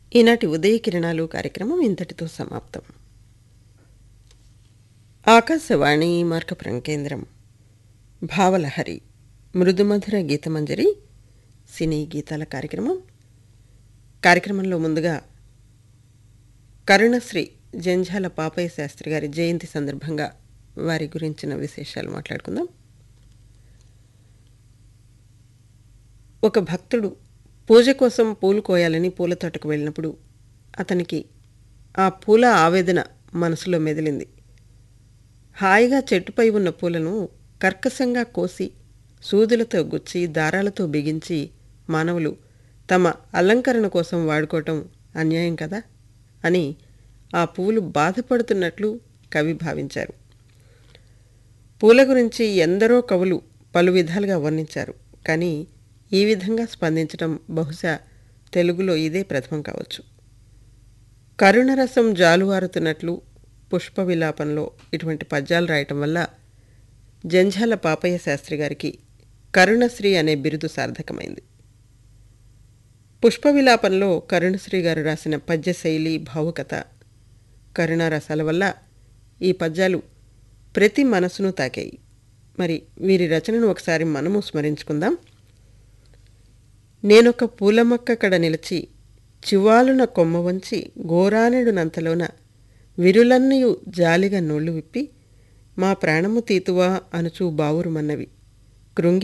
ఈనాటి ఉదయ కిరణాలు కార్యక్రమం ఇంతటితో సమాప్తం ఆకాశవాణి మార్కపురం కేంద్రం భావలహరి మృదుమధుర గీతమంజరి సినీ గీతాల కార్యక్రమం కార్యక్రమంలో ముందుగా కరుణశ్రీ జంఝాల పాపయ్య శాస్త్రి గారి జయంతి సందర్భంగా వారి గురించిన విశేషాలు మాట్లాడుకుందాం ఒక భక్తుడు పూజ కోసం పూలు కోయాలని పూల తోటకు వెళ్ళినప్పుడు అతనికి ఆ పూల ఆవేదన మనసులో మెదిలింది హాయిగా చెట్టుపై ఉన్న పూలను కర్కశంగా కోసి సూదులతో గుచ్చి దారాలతో బిగించి మానవులు తమ అలంకరణ కోసం వాడుకోవటం అన్యాయం కదా అని ఆ పువ్వులు బాధపడుతున్నట్లు కవి భావించారు పూల గురించి ఎందరో కవులు పలు విధాలుగా వర్ణించారు కానీ ఈ విధంగా స్పందించడం బహుశా తెలుగులో ఇదే ప్రథమం కావచ్చు కరుణరసం జాలువారుతున్నట్లు పుష్ప విలాపంలో ఇటువంటి పద్యాలు రాయటం వల్ల జంఝాల పాపయ్య శాస్త్రి గారికి కరుణశ్రీ అనే బిరుదు సార్థకమైంది పుష్ప విలాపంలో కరుణశ్రీ గారు రాసిన పద్య శైలి భావుకత కరుణారసాల వల్ల ఈ పద్యాలు ప్రతి మనసును తాకాయి మరి వీరి రచనను ఒకసారి మనము స్మరించుకుందాం నేనొక పూలమొక్క కడ నిలిచి చివాలున కొమ్మ వంచి గోరానెడునంతలోన విరులన్నయు జాలిగా నోళ్లు విప్పి మా ప్రాణము తీతువా అనుచూ బావురుమన్నవి కృంగి